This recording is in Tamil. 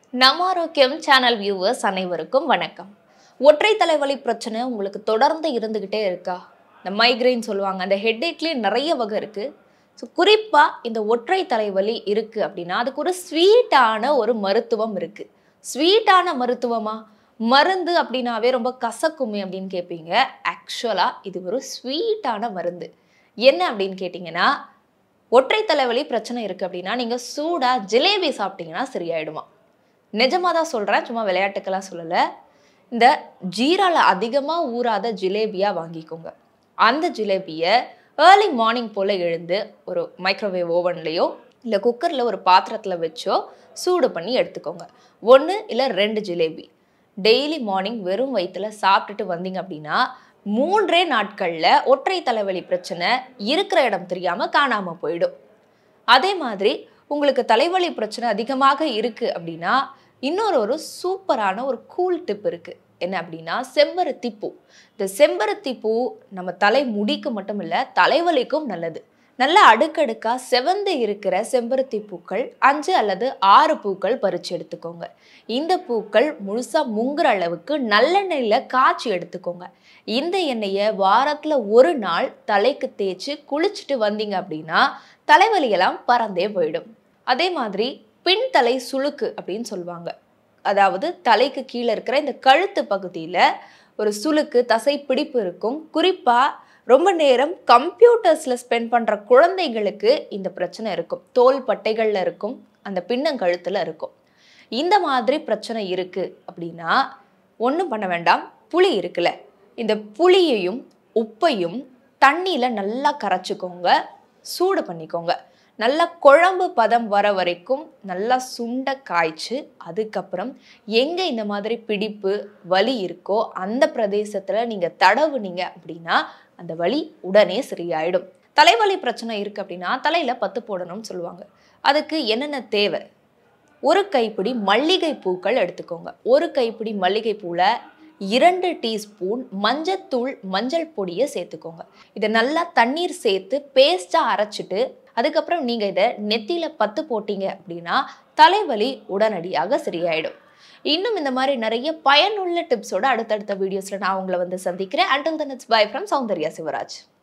நம்ம ஆரோக்கியம் சேனல் வியூவர்ஸ் அனைவருக்கும் வணக்கம் ஒற்றை தலைவலி பிரச்சனை உங்களுக்கு தொடர்ந்து இருந்துக்கிட்டே இருக்கா இந்த மைக்ரைன் சொல்லுவாங்க அந்த ஹெட்ஏக்லேயே நிறைய வகை இருக்குது ஸோ குறிப்பாக இந்த ஒற்றை தலைவலி இருக்குது அப்படின்னா அதுக்கு ஒரு ஸ்வீட்டான ஒரு மருத்துவம் இருக்குது ஸ்வீட்டான மருத்துவமா மருந்து அப்படின்னாவே ரொம்ப கசக்குமே அப்படின்னு கேட்பீங்க ஆக்சுவலாக இது ஒரு ஸ்வீட்டான மருந்து என்ன அப்படின்னு கேட்டிங்கன்னா ஒற்றை தலைவலி பிரச்சனை இருக்குது அப்படின்னா நீங்கள் சூடாக ஜிலேபி சாப்பிட்டீங்கன்னா சரியாயிடுமா நிஜமாக தான் சொல்கிறேன் சும்மா விளையாட்டுக்கெல்லாம் சொல்லலை இந்த ஜீரால அதிகமாக ஊறாத ஜிலேபியாக வாங்கிக்கோங்க அந்த ஜிலேபியை ஏர்லி மார்னிங் போல் எழுந்து ஒரு மைக்ரோவேவ் ஓவன்லேயோ இல்லை குக்கரில் ஒரு பாத்திரத்தில் வச்சோ சூடு பண்ணி எடுத்துக்கோங்க ஒன்று இல்லை ரெண்டு ஜிலேபி டெய்லி மார்னிங் வெறும் வயிற்றுல சாப்பிட்டுட்டு வந்தீங்க அப்படின்னா மூன்றே நாட்களில் ஒற்றை தலைவலி பிரச்சனை இருக்கிற இடம் தெரியாமல் காணாமல் போயிடும் அதே மாதிரி உங்களுக்கு தலைவலி பிரச்சனை அதிகமாக இருக்குது அப்படின்னா இன்னொரு ஒரு சூப்பரான ஒரு கூல் டிப் இருக்குது என்ன அப்படின்னா செம்பருத்தி பூ இந்த செம்பருத்தி பூ நம்ம தலை முடிக்கு மட்டும் இல்லை தலைவலிக்கும் நல்லது நல்ல அடுக்கடுக்கா செவந்து இருக்கிற செம்பருத்தி பூக்கள் அஞ்சு அல்லது ஆறு பூக்கள் பறித்து எடுத்துக்கோங்க இந்த பூக்கள் முழுசா முங்குற அளவுக்கு நல்லெண்ணெயில் காய்ச்சி எடுத்துக்கோங்க இந்த எண்ணெயை வாரத்தில் ஒரு நாள் தலைக்கு தேய்ச்சி குளிச்சுட்டு வந்தீங்க அப்படின்னா தலைவலியெல்லாம் பறந்தே போயிடும் அதே மாதிரி பின்தலை சுளுக்கு அப்படின்னு சொல்லுவாங்க அதாவது தலைக்கு கீழே இருக்கிற இந்த கழுத்து பகுதியில் ஒரு சுளுக்கு தசை பிடிப்பு இருக்கும் குறிப்பாக ரொம்ப நேரம் கம்ப்யூட்டர்ஸில் ஸ்பெண்ட் பண்ணுற குழந்தைகளுக்கு இந்த பிரச்சனை இருக்கும் தோல் பட்டைகளில் இருக்கும் அந்த பின்னங்கழுத்தில் இருக்கும் இந்த மாதிரி பிரச்சனை இருக்குது அப்படின்னா ஒன்றும் பண்ண வேண்டாம் புளி இருக்குல்ல இந்த புளியையும் உப்பையும் தண்ணியில் நல்லா கரைச்சிக்கோங்க சூடு பண்ணிக்கோங்க நல்லா குழம்பு பதம் வர வரைக்கும் நல்லா சுண்ட காய்ச்சி அதுக்கப்புறம் எங்கே இந்த மாதிரி பிடிப்பு வலி இருக்கோ அந்த பிரதேசத்தில் நீங்கள் தடவுனீங்க அப்படின்னா அந்த வலி உடனே சரியாயிடும் தலைவலி பிரச்சனை இருக்குது அப்படின்னா தலையில் பத்து போடணும்னு சொல்லுவாங்க அதுக்கு என்னென்ன தேவை ஒரு கைப்பிடி மல்லிகை பூக்கள் எடுத்துக்கோங்க ஒரு கைப்பிடி மல்லிகை பூவில் இரண்டு டீஸ்பூன் மஞ்சத்தூள் மஞ்சள் பொடியை சேர்த்துக்கோங்க இதை நல்லா தண்ணீர் சேர்த்து பேஸ்ட்டாக அரைச்சிட்டு அதுக்கப்புறம் நீங்கள் இதை நெத்தியில் பத்து போட்டீங்க அப்படின்னா தலைவலி உடனடியாக சரியாயிடும் இன்னும் இந்த மாதிரி நிறைய பயனுள்ள டிப்ஸோட அடுத்தடுத்த வீடியோஸில் நான் உங்களை வந்து சந்திக்கிறேன் until then it's bye from Soundarya Shivraj